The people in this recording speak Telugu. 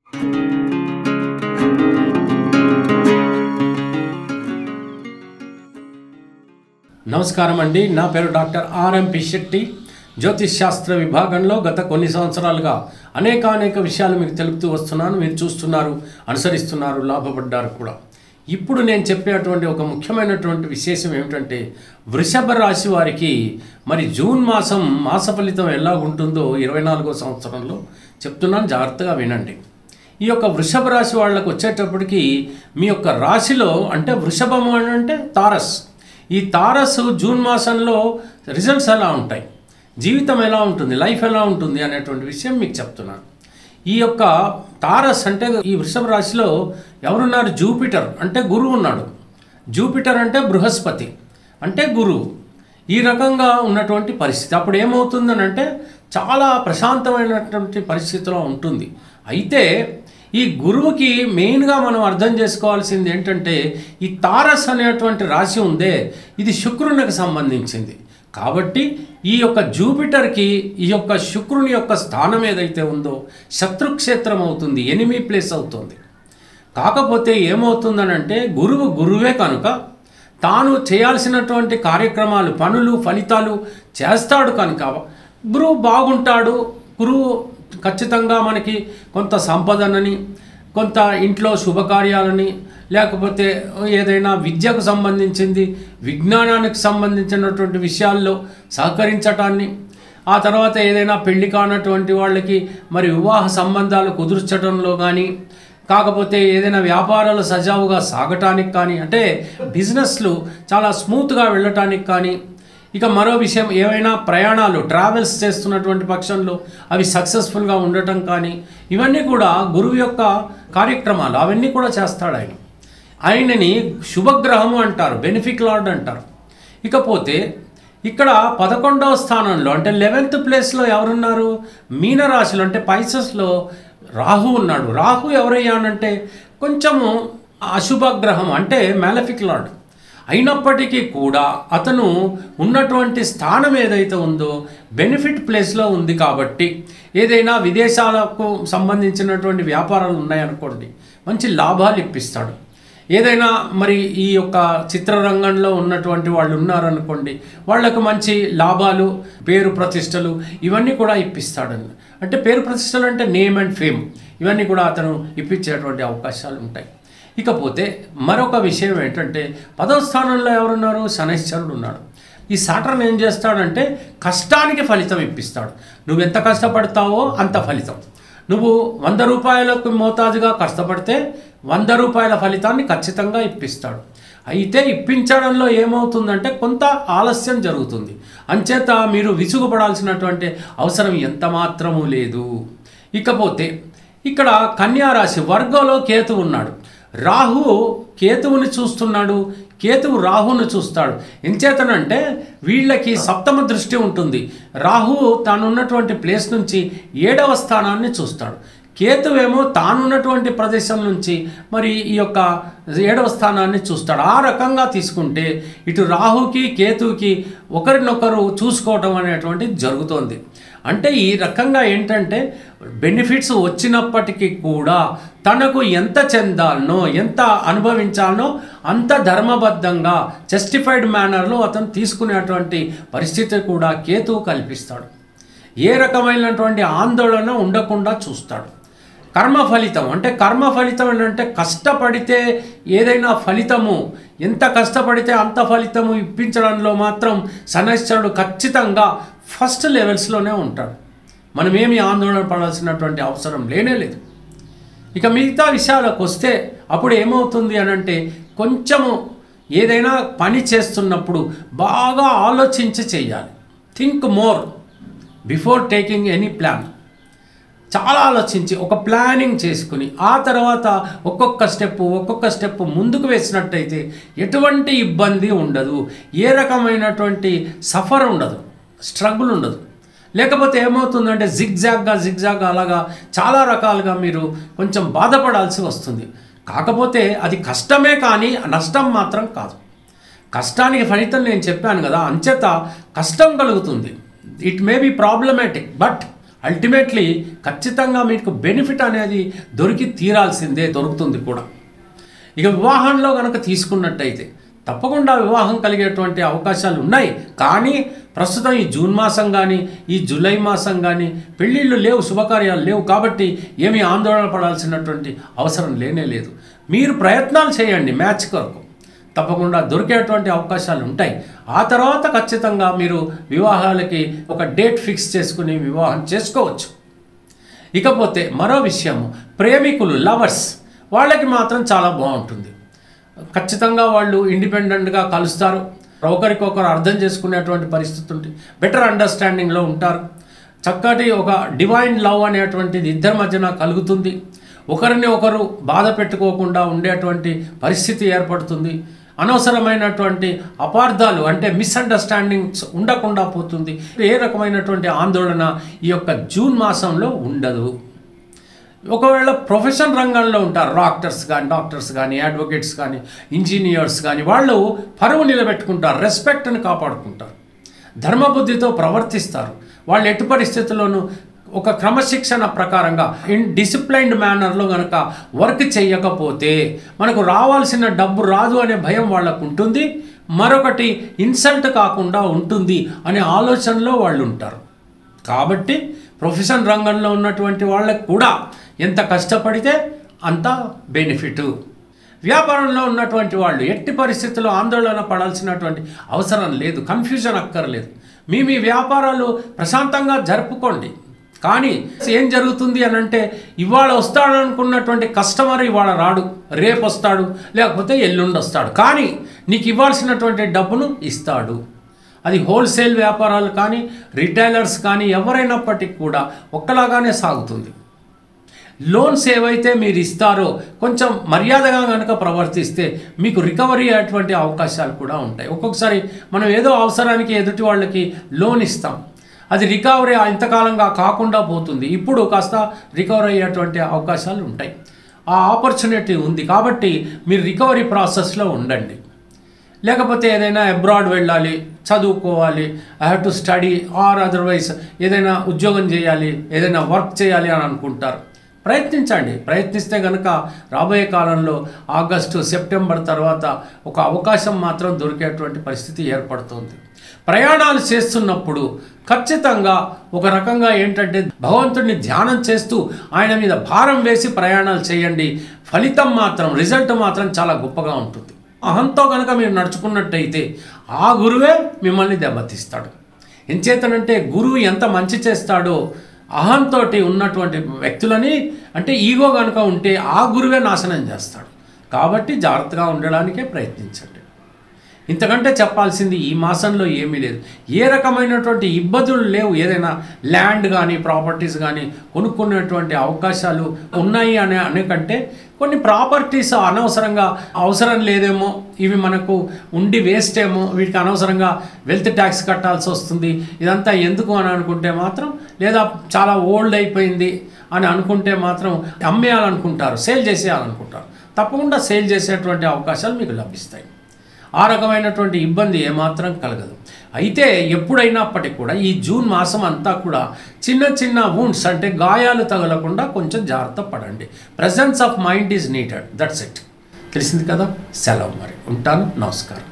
నమస్కారం అండి నా పేరు డాక్టర్ ఆర్ఎంపి శెట్టి జ్యోతిష్ శాస్త్ర విభాగంలో గత కొన్ని సంవత్సరాలుగా అనేక అనేక విషయాలు మీకు తెలుపుతూ వస్తున్నాను మీరు చూస్తున్నారు అనుసరిస్తున్నారు లాభపడ్డారు కూడా ఇప్పుడు నేను చెప్పేటువంటి ఒక ముఖ్యమైనటువంటి విశేషం ఏమిటంటే వృషభ రాశి వారికి మరి జూన్ మాసం మాస ఫలితం ఎలా ఉంటుందో ఇరవై నాలుగో సంవత్సరంలో చెప్తున్నాను జాగ్రత్తగా వినండి ఈ యొక్క వృషభ రాశి వాళ్ళకు వచ్చేటప్పటికి మీ యొక్క రాశిలో అంటే వృషభం అని అంటే తారస్ ఈ తారస్ జూన్ మాసంలో రిజల్ట్స్ ఎలా ఉంటాయి జీవితం ఎలా ఉంటుంది లైఫ్ ఎలా ఉంటుంది అనేటువంటి విషయం మీకు చెప్తున్నాను ఈ యొక్క తారస్ అంటే ఈ వృషభ రాశిలో ఎవరున్నారు జూపిటర్ అంటే గురువు ఉన్నాడు జూపిటర్ అంటే బృహస్పతి అంటే గురువు ఈ రకంగా ఉన్నటువంటి పరిస్థితి అప్పుడు ఏమవుతుందని అంటే చాలా ప్రశాంతమైనటువంటి పరిస్థితిలో ఉంటుంది అయితే ఈ గురువుకి మెయిన్గా మనం అర్థం చేసుకోవాల్సింది ఏంటంటే ఈ తారస్ అనేటువంటి రాశి ఉందే ఇది శుక్రునికి సంబంధించింది కాబట్టి ఈ యొక్క జూపిటర్కి ఈ యొక్క శుక్రుని యొక్క స్థానం ఏదైతే ఉందో శత్రుక్షేత్రం అవుతుంది ఎనిమీ ప్లేస్ అవుతుంది కాకపోతే ఏమవుతుందనంటే గురువు గురువే కనుక తాను చేయాల్సినటువంటి కార్యక్రమాలు పనులు ఫలితాలు చేస్తాడు కనుక గురువు బాగుంటాడు గురువు ఖచ్చితంగా మనకి కొంత సంపదనని కొంత ఇంట్లో శుభకార్యాలని లేకపోతే ఏదైనా విద్యకు సంబంధించింది విజ్ఞానానికి సంబంధించినటువంటి విషయాల్లో సహకరించటాన్ని ఆ తర్వాత ఏదైనా పెళ్లి కానటువంటి వాళ్ళకి మరి వివాహ సంబంధాలు కుదుర్చడంలో కానీ కాకపోతే ఏదైనా వ్యాపారాలు సజావుగా సాగటానికి కానీ అంటే బిజినెస్లు చాలా స్మూత్గా వెళ్ళటానికి కానీ ఇక మరో విషయం ఏవైనా ప్రయాణాలు ట్రావెల్స్ చేస్తున్నటువంటి పక్షంలో అవి సక్సెస్ఫుల్గా ఉండటం కానీ ఇవన్నీ కూడా గురువు యొక్క కార్యక్రమాలు అవన్నీ కూడా చేస్తాడు ఆయన ఆయనని శుభగ్రహము అంటారు బెనిఫిక్ లార్డ్ అంటారు ఇకపోతే ఇక్కడ పదకొండవ స్థానంలో అంటే లెవెన్త్ ప్లేస్లో ఎవరున్నారు మీనరాశిలో అంటే పైసస్లో రాహు ఉన్నాడు రాహు ఎవరయ్యానంటే కొంచెము అశుభగ్రహం అంటే మ్యాలఫిక్ లార్డ్ అయినప్పటికీ కూడా అతను ఉన్నటువంటి స్థానం ఏదైతే ఉందో బెనిఫిట్ ప్లేస్లో ఉంది కాబట్టి ఏదైనా విదేశాలకు సంబంధించినటువంటి వ్యాపారాలు ఉన్నాయనుకోండి మంచి లాభాలు ఇప్పిస్తాడు ఏదైనా మరి ఈ యొక్క చిత్రరంగంలో ఉన్నటువంటి వాళ్ళు ఉన్నారనుకోండి వాళ్ళకు మంచి లాభాలు పేరు ప్రతిష్టలు ఇవన్నీ కూడా ఇప్పిస్తాడని అంటే పేరు ప్రతిష్టలు అంటే నేమ్ అండ్ ఫేమ్ ఇవన్నీ కూడా అతను ఇప్పించేటువంటి అవకాశాలు ఉంటాయి ఇకపోతే మరొక విషయం ఏంటంటే పదవ స్థానంలో ఎవరున్నారు శనైశ్వరుడు ఉన్నాడు ఈ సాటర్న్ ఏం చేస్తాడంటే కష్టానికి ఫలితం ఇప్పిస్తాడు నువ్వు ఎంత కష్టపడతావో అంత ఫలితం నువ్వు వంద రూపాయలకు మోతాజుగా కష్టపడితే వంద రూపాయల ఫలితాన్ని ఖచ్చితంగా ఇప్పిస్తాడు అయితే ఇప్పించడంలో ఏమవుతుందంటే కొంత ఆలస్యం జరుగుతుంది అంచేత మీరు విసుగుపడాల్సినటువంటి అవసరం ఎంత మాత్రము లేదు ఇకపోతే ఇక్కడ కన్యారాశి వర్గంలో కేతు ఉన్నాడు రాహు కేతువుని చూస్తున్నాడు కేతువు రాహుని చూస్తాడు ఎంచేతనంటే వీళ్ళకి సప్తమ దృష్టి ఉంటుంది రాహు తానున్నటువంటి ప్లేస్ నుంచి ఏడవ స్థానాన్ని చూస్తాడు కేతువేమో తానున్నటువంటి ప్రదేశం నుంచి మరి ఈ యొక్క ఏడవ స్థానాన్ని చూస్తాడు ఆ రకంగా తీసుకుంటే ఇటు రాహుకి కేతువుకి ఒకరినొకరు చూసుకోవటం అనేటువంటిది జరుగుతోంది అంటే ఈ రకంగా ఏంటంటే బెనిఫిట్స్ వచ్చినప్పటికీ కూడా తనకు ఎంత చెందాలనో ఎంత అనుభవించాలనో అంత ధర్మబద్ధంగా జస్టిఫైడ్ మేనర్లో అతను తీసుకునేటువంటి పరిస్థితి కూడా కేతువు కల్పిస్తాడు ఏ రకమైనటువంటి ఆందోళన ఉండకుండా చూస్తాడు కర్మ ఫలితం అంటే కర్మ ఫలితం ఏంటంటే కష్టపడితే ఏదైనా ఫలితము ఎంత కష్టపడితే అంత ఫలితము ఇప్పించడంలో మాత్రం శనైశ్వరుడు ఖచ్చితంగా ఫస్ట్ లెవెల్స్లోనే ఉంటాడు మనం ఏమి ఆందోళన పడాల్సినటువంటి అవసరం లేనే లేదు ఇక మిగతా విషయాలకు వస్తే అప్పుడు ఏమవుతుంది అని అంటే కొంచెము ఏదైనా పని చేస్తున్నప్పుడు బాగా ఆలోచించి చేయాలి think more before taking any plan చాలా ఆలోచించి ఒక ప్లానింగ్ చేసుకుని ఆ తర్వాత ఒక్కొక్క స్టెప్ ఒక్కొక్క స్టెప్ ముందుకు వేసినట్టయితే ఎటువంటి ఇబ్బంది ఉండదు ఏ రకమైనటువంటి సఫర్ ఉండదు స్ట్రగుల్ ఉండదు లేకపోతే ఏమవుతుందంటే జిగ్జాగ్గా జిగ్జాగ్ అలాగా చాలా రకాలుగా మీరు కొంచెం బాధపడాల్సి వస్తుంది కాకపోతే అది కష్టమే కానీ నష్టం మాత్రం కాదు కష్టానికి ఫలితం నేను చెప్పాను కదా అంచేత కష్టం కలుగుతుంది it may be problematic but ultimately ఖచ్చితంగా మీకు బెనిఫిట్ అనేది దొరికి తీరాల్సిందే దొరుకుతుంది కూడా ఇక వివాహంలో కనుక తీసుకున్నట్టయితే తప్పకుండా వివాహం కలిగేటువంటి అవకాశాలు ఉన్నాయి కానీ ప్రస్తుతం ఈ జూన్ మాసం కానీ ఈ జూలై మాసం కానీ పెళ్ళిళ్ళు లేవు శుభకార్యాలు లేవు కాబట్టి ఏమీ ఆందోళన పడాల్సినటువంటి అవసరం లేనే లేదు మీరు ప్రయత్నాలు చేయండి మ్యాచ్ కొరకు తప్పకుండా దొరికేటువంటి అవకాశాలు ఉంటాయి ఆ తర్వాత ఖచ్చితంగా మీరు వివాహాలకి ఒక డేట్ ఫిక్స్ చేసుకుని వివాహం చేసుకోవచ్చు ఇకపోతే మరో విషయము ప్రేమికులు లవర్స్ వాళ్ళకి మాత్రం చాలా బాగుంటుంది ఖచ్చితంగా వాళ్ళు ఇండిపెండెంట్గా కలుస్తారు ఒకరికొకరు అర్థం చేసుకునేటువంటి పరిస్థితి ఉంటుంది బెటర్ అండర్స్టాండింగ్లో ఉంటారు చక్కటి ఒక డివైన్ లవ్ అనేటువంటిది ఇద్దరి మధ్యన కలుగుతుంది ఒకరిని ఒకరు బాధ పెట్టుకోకుండా ఉండేటువంటి పరిస్థితి ఏర్పడుతుంది అనవసరమైనటువంటి అపార్థాలు అంటే మిస్అండర్స్టాండింగ్స్ ఉండకుండా పోతుంది ఏ రకమైనటువంటి ఆందోళన ఈ యొక్క జూన్ మాసంలో ఉండదు ఒకవేళ ప్రొఫెషన్ రంగంలో ఉంటారు డాక్టర్స్ కానీ డాక్టర్స్ కానీ అడ్వకేట్స్ కానీ ఇంజనీర్స్ కానీ వాళ్ళు పరువు నిలబెట్టుకుంటారు రెస్పెక్ట్ని కాపాడుకుంటారు ధర్మబుద్ధితో ప్రవర్తిస్తారు వాళ్ళు ఎటు పరిస్థితుల్లోనూ ఒక క్రమశిక్షణ ప్రకారంగా ఇన్ డిసిప్లైన్డ్ మేనర్లో కనుక వర్క్ చేయకపోతే మనకు రావాల్సిన డబ్బు రాదు అనే భయం వాళ్ళకు ఉంటుంది మరొకటి ఇన్సల్ట్ కాకుండా ఉంటుంది అనే ఆలోచనలో వాళ్ళు ఉంటారు కాబట్టి ప్రొఫెషన్ రంగంలో ఉన్నటువంటి వాళ్ళకు కూడా ఎంత కష్టపడితే అంత బెనిఫిట్ వ్యాపారంలో ఉన్నటువంటి వాళ్ళు ఎట్టి పరిస్థితుల్లో ఆందోళన పడాల్సినటువంటి అవసరం లేదు కన్ఫ్యూజన్ అక్కర్లేదు మీ మీ వ్యాపారాలు ప్రశాంతంగా జరుపుకోండి కానీ ఏం జరుగుతుంది అని అంటే ఇవాళ వస్తాడు అనుకున్నటువంటి కస్టమర్ ఇవాళ రాడు రేపు వస్తాడు లేకపోతే ఎల్లుండి వస్తాడు కానీ నీకు ఇవ్వాల్సినటువంటి డబ్బును ఇస్తాడు అది హోల్సేల్ వ్యాపారాలు కానీ రిటైలర్స్ కానీ ఎవరైనప్పటికీ కూడా ఒక్కలాగానే సాగుతుంది లోన్స్ ఏవైతే మీరు ఇస్తారో కొంచెం మర్యాదగా కనుక ప్రవర్తిస్తే మీకు రికవరీ అయ్యేటువంటి అవకాశాలు కూడా ఉంటాయి ఒక్కొక్కసారి మనం ఏదో అవసరానికి ఎదుటి వాళ్ళకి లోన్ ఇస్తాం అది రికవరీ ఇంతకాలంగా కాకుండా పోతుంది ఇప్పుడు కాస్త రికవర్ అయ్యేటువంటి అవకాశాలు ఉంటాయి ఆ ఆపర్చునిటీ ఉంది కాబట్టి మీరు రికవరీ ప్రాసెస్లో ఉండండి లేకపోతే ఏదైనా అబ్రాడ్ వెళ్ళాలి చదువుకోవాలి I have to study or otherwise ఏదైనా ఉద్యోగం చేయాలి ఏదైనా వర్క్ చేయాలి అని అనుకుంటారు ప్రయత్నించండి ప్రయత్నిస్తే కనుక రాబోయే కాలంలో ఆగస్టు సెప్టెంబర్ తర్వాత ఒక అవకాశం మాత్రం దొరికేటువంటి పరిస్థితి ఏర్పడుతుంది ప్రయాణాలు చేస్తున్నప్పుడు ఖచ్చితంగా ఒక రకంగా ఏంటంటే భగవంతుడిని ధ్యానం చేస్తూ ఆయన మీద భారం వేసి ప్రయాణాలు చేయండి ఫలితం మాత్రం రిజల్ట్ మాత్రం చాలా గొప్పగా ఉంటుంది అహంతో కనుక మీరు నడుచుకున్నట్టయితే ఆ గురువే మిమ్మల్ని దెబ్బతీస్తాడు ఎంచేతనంటే గురువు ఎంత మంచి చేస్తాడో అహంతో ఉన్నటువంటి వ్యక్తులని అంటే ఈగో కనుక ఉంటే ఆ గురువే నాశనం చేస్తాడు కాబట్టి జాగ్రత్తగా ఉండడానికే ప్రయత్నించండి ఇంతకంటే చెప్పాల్సింది ఈ మాసంలో ఏమీ లేదు ఏ రకమైనటువంటి ఇబ్బందులు లేవు ఏదైనా ల్యాండ్ కానీ ప్రాపర్టీస్ కానీ కొనుక్కునేటువంటి అవకాశాలు ఉన్నాయి అనే అనే కంటే కొన్ని ప్రాపర్టీస్ అనవసరంగా అవసరం లేదేమో ఇవి మనకు ఉండి వేస్ట్ ఏమో వీటికి అనవసరంగా వెల్త్ ట్యాక్స్ కట్టాల్సి వస్తుంది ఇదంతా ఎందుకు అని అనుకుంటే మాత్రం లేదా చాలా ఓల్డ్ అయిపోయింది అని అనుకుంటే మాత్రం అమ్మేయాలనుకుంటారు సేల్ చేసేయాలనుకుంటారు తప్పకుండా సేల్ చేసేటువంటి అవకాశాలు మీకు లభిస్తాయి ఆ రకమైనటువంటి ఇబ్బంది ఏమాత్రం కలగదు అయితే ఎప్పుడైనప్పటికీ కూడా ఈ జూన్ మాసం అంతా కూడా చిన్న చిన్న వూండ్స్ అంటే గాయాలు తగలకుండా కొంచెం జాగ్రత్త పడండి presence of mind is needed that's it తెలిసింది కదా సెలవు మరి ఉంటాను నమస్కారం